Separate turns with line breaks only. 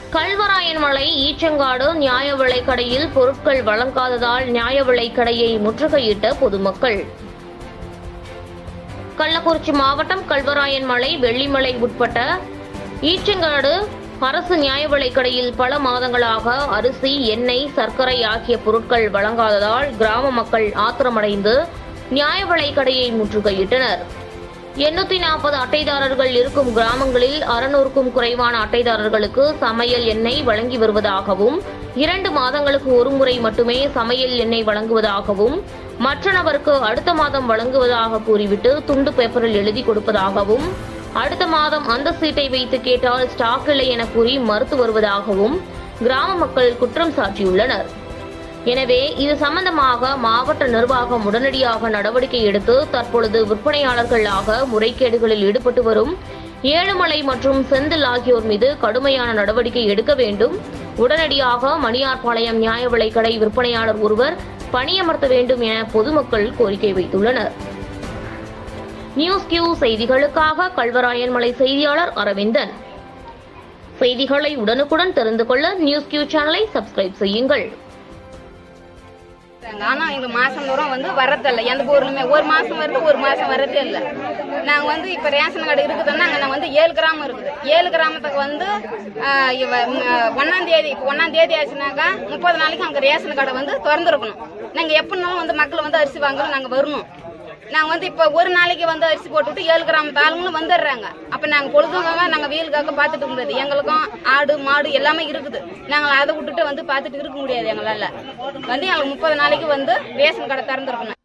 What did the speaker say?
கல்வராயன்மலை ஈச்சங்காடு நியாய விலைக் கடையில் பொருட்கள் வழங்காததால் நியாய விலைக் கடையை முற்றுகையிட்ட பொதுமக்கள் கள்ளக்குறிச்சி மாவட்டம் கல்வராயன்மலை வெள்ளிமலை உட்பட்ட ஈச்சங்காடு அரசு நியாய விலைக் கடையில் பல மாதங்களாக அரிசி எண்ணெய் சர்க்கரை ஆகிய பொருட்கள் வழங்காததால் கிராம மக்கள் ஆத்திரமடைந்து நியாய விலைக் கடையை முற்றுகையிட்டனர் எண்ணூத்தி நாற்பது அட்டைதாரர்கள் இருக்கும் கிராமங்களில் அறுநூறுக்கும் குறைவான அட்டைதாரர்களுக்கு சமையல் எண்ணெய் வழங்கி வருவதாகவும் இரண்டு மாதங்களுக்கு ஒருமுறை மட்டுமே சமையல் எண்ணெய் வழங்குவதாகவும் மற்ற நபருக்கு அடுத்த மாதம் வழங்குவதாக கூறிவிட்டு துண்டு பேப்பரில் எழுதி கொடுப்பதாகவும் அடுத்த மாதம் அந்த சீட்டை வைத்து கேட்டால் ஸ்டாக் இல்லை என கூறி மறுத்து வருவதாகவும் கிராம மக்கள் குற்றம் சாட்டியுள்ளனர் எனவே இது சம்பந்தமாக மாவட்ட நிர்வாகம் உடனடியாக நடவடிக்கை எடுத்து தற்பொழுது விற்பனையாளர்களாக முறைகேடுகளில் ஈடுபட்டு வரும் ஏழுமலை மற்றும் செந்தில் ஆகியோர் மீது கடுமையான நடவடிக்கை எடுக்க வேண்டும் உடனடியாக மணியார்பாளையம் நியாய விலைக் கடை விற்பனையாளர் ஒருவர் பணியமர்த்த வேண்டும் என பொதுமக்கள் கோரிக்கை வைத்துள்ளனர் நியூஸ் கியூ செய்திகளுக்காக கல்வராயன்மலை செய்தியாளர் அரவிந்தன் செய்திகளை உடனுக்குடன் தெரிந்து கொள்ள நியூஸ் கியூ சேனலை சப்ஸ்கிரைப் செய்யுங்கள்
ஆனா எங்க மாசம் தூரம் வந்து வரதில்ல எந்த பொருளுமே ஒரு மாசம் வருது ஒரு மாசம் வரதே இல்ல நாங்க வந்து இப்ப ரேஷன் கடை இருக்குதுன்னா அங்க வந்து ஏழு கிராமம் இருக்குது ஏழு கிராமத்துக்கு வந்து ஆஹ், இவ- ம், ஆஹ், ஒண்ணாம் தேதி இப்ப ஒண்ணாம் தேதி ஆச்சுனாக்கா முப்பது நாளைக்கு அங்க ரேஷன் கடை வந்து திறந்துருக்கணும் நாங்க எப்படினாலும் வந்து மக்கள் வந்து அரிசி வாங்கலாம் நாங்க வரணும் நாங்க வந்து இப்ப ஒரு நாளைக்கு வந்து அரிசி போட்டுவிட்டு ஏழு கிராமத்து ஆளுங்களும் வந்துடுறாங்க அப்ப நாங்க பொழுதுமாக நாங்க வெயிலுக்காக பாத்துட்டு இருக்க முடியாது எங்களுக்கும் ஆடு மாடு எல்லாமே இருக்குது நாங்க அதை விட்டுட்டு வந்து பாத்துட்டு இருக்க முடியாது எங்களால வந்து எங்களுக்கு முப்பது நாளைக்கு வந்து ரேஷன் கடை திறந்துருக்கணும்